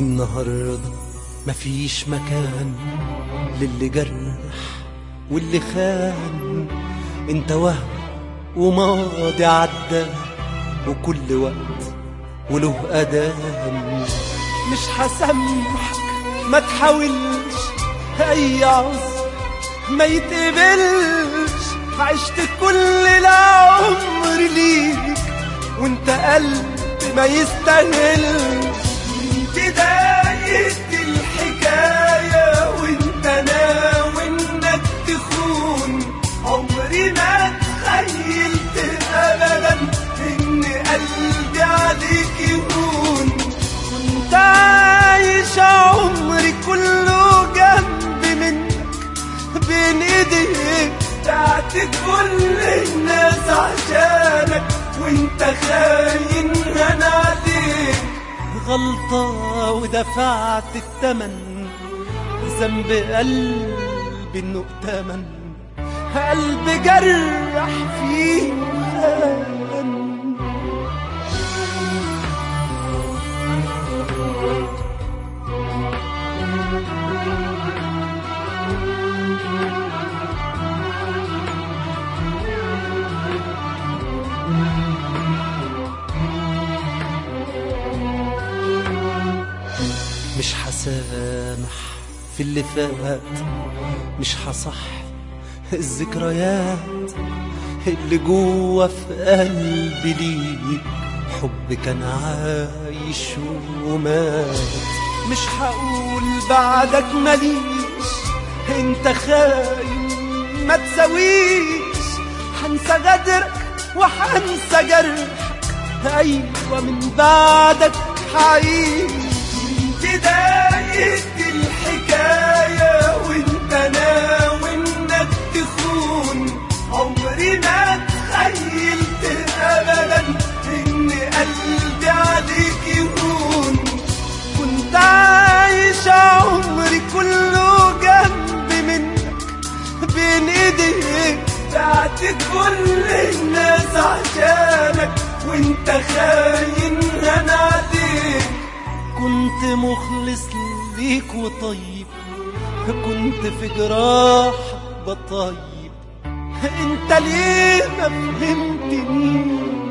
النهاردة مفيش مكان للي جرح واللي خان انت وهم وماضي عدى وكل وقت وله أدام مش هسامحك ما تحاولش أي عذر ما يتقبلش عشت كل العمر ليك وانت قلب ما يستاهلش بداية الحكاية وانت ناوي انك تخون عمري ما تخيلت ابدا ان قلبي عليك يهون كنت عايش عمري كله جنب منك بين ايديك بتاعت كل الناس عشانك وانت خاين انا عليك غلطة ودفعت التمن ذنب قلبي انه ائتمن قلب جرح فيه خان مش هسامح في اللي فات مش هصح الذكريات اللي جوه في قلبي ليك حب كان عايش ومات مش هقول بعدك ماليش انت خاين ما تساويش هنسى غدرك وهنسى جرحك ايوه من بعدك هعيش بداية الحكاية وانت ناوي انك تخون عمري ما تخيلت ابدا ان قلبي عليك يهون كنت عايش عمري كله جنب منك بين ايديك بتاعت كل الناس عشانك وانت خاين انا عليك كنت مخلص ليك وطيب كنت في جراحك بطيب انت ليه ما فهمتنيش